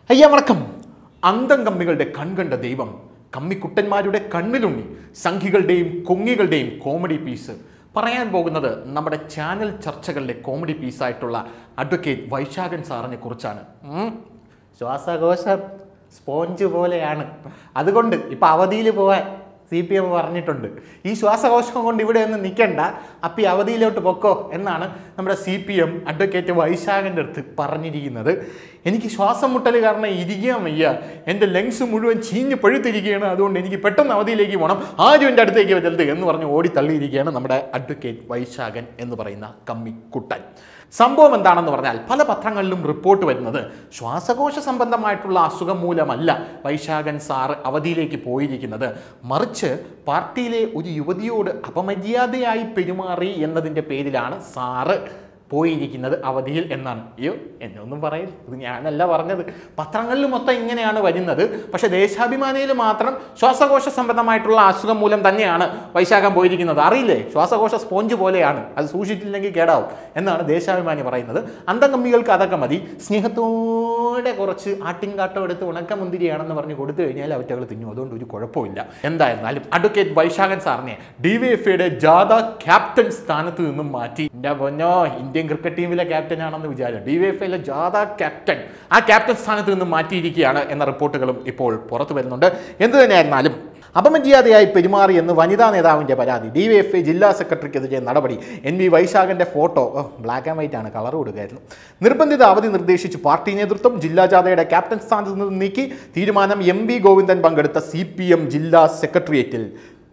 അയ്യ വണക്കം അന്തം കമ്മികളുടെ കൺകണ്ട ദൈവം കമ്മിക്കുട്ടന്മാരുടെ കണ്ണിലുണ്ണി സംഘികളുടെയും കൊങ്ങികളുടെയും കോമഡി പീസ് പറയാൻ പോകുന്നത് നമ്മുടെ ചാനൽ ചർച്ചകളിലെ കോമഡി പീസായിട്ടുള്ള അഡ്വക്കേറ്റ് വൈശാഖൻ സാറിനെ കുറിച്ചാണ് ഉം. ശ്വാസകോശം സ്പോഞ്ച് പോലെയാണ് അതുകൊണ്ട് ഇപ്പം അവധിയിൽ പോവാൻ സി പി എം പറഞ്ഞിട്ടുണ്ട് ഈ ശ്വാസകോശം കൊണ്ട് ഇവിടെ ഒന്നും നിൽക്കണ്ട അപ്പം ഈ അവധിയിലോട്ട് പൊക്കോ എന്നാണ് നമ്മുടെ സി പി എം അഡ്വക്കേറ്റ് വൈശാഖൻ്റെ അടുത്ത് പറഞ്ഞിരിക്കുന്നത് എനിക്ക് ശ്വാസം മുട്ടൽ കാരണം ഇരിക്കാൻ വയ്യ എൻ്റെ ലങ്സ് മുഴുവൻ ചീഞ്ഞ് പഴുത്തിരിക്കുകയാണ് അതുകൊണ്ട് എനിക്ക് പെട്ടെന്ന് അവധിയിലേക്ക് പോകണം ആരും എൻ്റെ അടുത്തേക്ക് വരരുത് എന്ന് പറഞ്ഞ് ഓടി തള്ളിയിരിക്കുകയാണ് നമ്മുടെ അഡ്വക്കേറ്റ് വൈശാഖൻ എന്ന് പറയുന്ന കമ്മിക്കുട്ടൻ സംഭവം എന്താണെന്ന് പറഞ്ഞാൽ പല പത്രങ്ങളിലും റിപ്പോർട്ട് വരുന്നത് ശ്വാസകോശ സംബന്ധമായിട്ടുള്ള അസുഖം മൂലമല്ല വൈശാഖൻ സാറ് അവധിയിലേക്ക് പോയിരിക്കുന്നത് മറിച്ച് പാർട്ടിയിലെ ഒരു യുവതിയോട് അപമര്യാദയായി പെരുമാറി എന്നതിൻ്റെ പേരിലാണ് സാറ് പോയിരിക്കുന്നത് അവധിയിൽ എന്നാണ് അയ്യോ എന്നെ ഒന്നും പറയില്ല ഇത് ഞാനല്ല പറഞ്ഞത് പത്രങ്ങളിൽ മൊത്തം ഇങ്ങനെയാണ് വരുന്നത് പക്ഷെ ദേശാഭിമാനിയിൽ മാത്രം ശ്വാസകോശ സംബന്ധമായിട്ടുള്ള അസുഖം മൂലം തന്നെയാണ് വൈശാഖം പോയിരിക്കുന്നത് അറിയില്ലേ ശ്വാസകോശ സ്പോഞ്ച് പോലെയാണ് അത് സൂക്ഷിച്ചില്ലെങ്കിൽ കേടാവും എന്നാണ് ദേശാഭിമാനി പറയുന്നത് അന്തംകമ്മികൾക്ക് അതൊക്കെ മതി സ്നേഹത്തോടെ കുറച്ച് ആട്ടിൻകാട്ടം എടുത്ത് ഉണക്കമുന്തിരിയാണെന്ന് പറഞ്ഞ് കൊടുത്തു കഴിഞ്ഞാൽ അവറ്റകൾ തിന്നും അതുകൊണ്ട് ഒരു കുഴപ്പമില്ല എന്തായിരുന്നാലും അഡ്വക്കേറ്റ് വൈശാഖൻ സാറിനെ ഡി വൈ എഫ് ഐയുടെ ജാഥ ക്യാപ്റ്റൻ സ്ഥാനത്ത് നിന്നും മാറ്റി എൻ്റെ പൊന്നോ ഇന്ത്യൻ ക്രിക്കറ്റ് ടീമിലെ ക്യാപ്റ്റൻ ആണെന്ന് വിചാരം ഡി വൈ എഫ് ഐയിലെ ജാഥ ക്യാപ്റ്റൻ ആ ക്യാപ്റ്റൻ സ്ഥാനത്ത് നിന്നും മാറ്റിയിരിക്കുകയാണ് എന്ന റിപ്പോർട്ടുകളും ഇപ്പോൾ പുറത്തു വരുന്നുണ്ട് എന്ത് തന്നെയായിരുന്നാലും അപമര്യാദയായി പെരുമാറി എന്ന് വനിതാ നേതാവിൻ്റെ പരാതി ഡി വൈ എഫ് ഐ ജില്ലാ സെക്രട്ടറിക്കെതിരെ നടപടി എൻ വി വൈശാഖൻ്റെ ഫോട്ടോ ബ്ലാക്ക് ആൻഡ് വൈറ്റ് ആണ് കളർ കൊടുക്കായിരുന്നു നിർബന്ധിത അവധി നിർദ്ദേശിച്ച് പാർട്ടി നേതൃത്വം ജില്ലാ ജാഥയുടെ ക്യാപ്റ്റൻ സ്ഥാനത്ത് നിന്ന് നീക്കി തീരുമാനം എം വി ഗോവിന്ദൻ പങ്കെടുത്ത സി പി എം ജില്ലാ സെക്രട്ടേറിയറ്റിൽ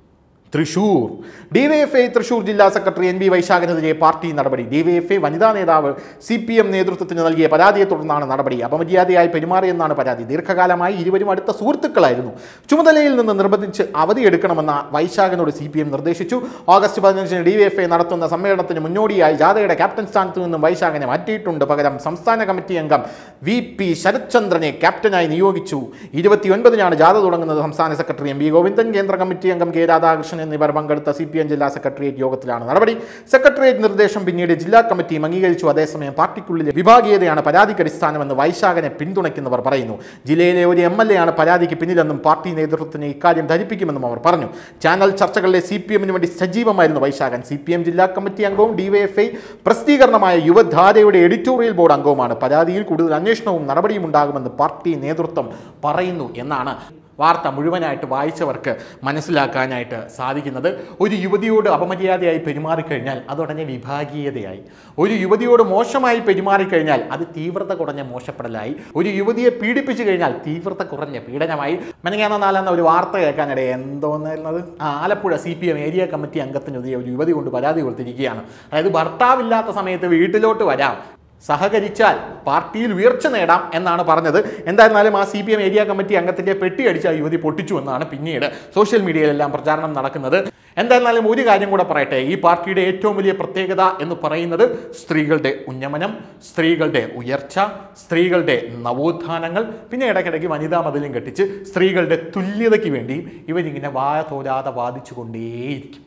തൃശൂർ ഡിവൈഎഫ്ഐ തൃശൂർ ജില്ലാ സെക്രട്ടറി എൻ വി വൈശാഖനെതിരെ പാർട്ടി നടപടി ഡിവൈഎഫ്ഐ വനിതാ നേതാവ് സി പി എം നേതൃത്വത്തിന് നൽകിയ പരാതിയെ തുടർന്നാണ് നടപടി അപമര്യാദയായി പെരുമാറിയെന്നാണ് പരാതി ദീർഘകാലമായി ഇരുവരും അടുത്ത സുഹൃത്തുക്കളായിരുന്നു ചുമതലയിൽ നിന്ന് നിർബന്ധിച്ച് അവധി എടുക്കണമെന്ന വൈശാഖനോട് സി പി എം നിർദ്ദേശിച്ചു ഓഗസ്റ്റ് പതിനഞ്ചിന് ഡിവൈഎഫ്ഐ നടത്തുന്ന സമ്മേളനത്തിന് മുന്നോടിയായി ജാഥയുടെ ക്യാപ്റ്റൻ സ്ഥാനത്ത് നിന്നും വൈശാഖനെ മാറ്റിയിട്ടുണ്ട് പകരം സംസ്ഥാന കമ്മിറ്റി അംഗം വി പി ശരത്ചന്ദ്രനെ ക്യാപ്റ്റനായി നിയോഗിച്ചു ഇരുപത്തിയൊൻപതിനാണ് ജാഥ തുടങ്ങുന്നത് സംസ്ഥാന സെക്രട്ടറി എം വി ഗോവിന്ദൻ കേന്ദ്ര കമ്മിറ്റി അംഗം കെ രാധാകൃഷ്ണൻ എന്നിവർ പങ്കെടുത്ത സി പി എം ജില്ലാ സെക്രട്ടേറിയറ്റ് യോഗത്തിലാണ് നടപടി സെക്രട്ടേറിയറ്റ് നിർദ്ദേശം പിന്നീട് ജില്ലാ കമ്മിറ്റിയും അംഗീകരിച്ചു അതേസമയം പാർട്ടിക്കുള്ളിലെ വിഭാഗീയതയാണ് പരാതിക്ക് അടിസ്ഥാനമെന്ന് വൈശാഖനെ പിന്തുണയ്ക്കുന്നവർ പറയുന്നു ജില്ലയിലെ ഒരു എം എൽ എ ആണ് പരാതിക്ക് പിന്നിലെന്നും പാർട്ടി നേതൃത്വത്തിന് ഇക്കാര്യം ധരിപ്പിക്കുമെന്നും അവർ പറഞ്ഞു ചാനൽ ചർച്ചകളിലെ സി പി എമ്മിന് വേണ്ടി സജീവമായിരുന്നു വൈശാഖൻ സി പി എം ജില്ലാ കമ്മിറ്റി അംഗവും ഡിവൈഎഫ്ഐ പ്രസിദ്ധീകരണമായ യുവധാരയുടെ എഡിറ്റോറിയൽ ബോർഡ് അംഗവുമാണ് പരാതിയിൽ കൂടുതൽ അന്വേഷണവും നടപടിയും ഉണ്ടാകുമെന്ന് പാർട്ടി നേതൃത്വം പറയുന്നു എന്നാണ് വാർത്ത മുഴുവനായിട്ട് വായിച്ചവർക്ക് മനസ്സിലാക്കാനായിട്ട് സാധിക്കുന്നത് ഒരു യുവതിയോട് അപമര്യാദയായി പെരുമാറിക്കഴിഞ്ഞാൽ അതുടനെ വിഭാഗീയതയായി ഒരു യുവതിയോട് മോശമായി പെരുമാറിക്കഴിഞ്ഞാൽ അത് തീവ്രത കുറഞ്ഞ മോശപ്പെടലായി ഒരു യുവതിയെ പീഡിപ്പിച്ചു കഴിഞ്ഞാൽ തീവ്രത കുറഞ്ഞ പീഡനമായി മെനങ്ങാന്ന നാലെന്ന ഒരു വാർത്ത കേൾക്കാനിടയെ എന്തോന്നുള്ളത് ആ Alappuzha C P M area committee അംഗത്തിനെതിരെ ഒരു യുവതി കൊണ്ട് പരാതി കൊടുത്തിരിക്കുകയാണ് അതായത് ഭർത്താവില്ലാത്ത സമയത്ത് വീട്ടിലോട്ട് വരാം സഹകരിച്ചാൽ പാർട്ടിയിൽ ഉയർച്ച നേടാം എന്നാണ് പറഞ്ഞത് എന്തായിരുന്നാലും ആ C P M area committee അംഗത്തിന്റെ പെട്ടി അടിച്ച ആ യുവതി പൊട്ടിച്ചു എന്നാണ് പിന്നീട് സോഷ്യൽ മീഡിയയിലെല്ലാം പ്രചാരണം നടക്കുന്നത് എന്തായിരുന്നാലും ഒരു കാര്യം കൂടെ പറയട്ടെ ഈ പാർട്ടിയുടെ ഏറ്റവും വലിയ പ്രത്യേകത എന്ന് പറയുന്നത് സ്ത്രീകളുടെ ഉന്നമനം സ്ത്രീകളുടെ ഉയർച്ച സ്ത്രീകളുടെ നവോത്ഥാനങ്ങൾ പിന്നെ ഇടയ്ക്കിടയ്ക്ക് വനിതാ മതിലും കെട്ടിച്ച് സ്ത്രീകളുടെ തുല്യതയ്ക്ക് വേണ്ടിയും ഇവരിങ്ങനെ വായ തോരാതെ വാദിച്ചു കൊണ്ടേയിരിക്കും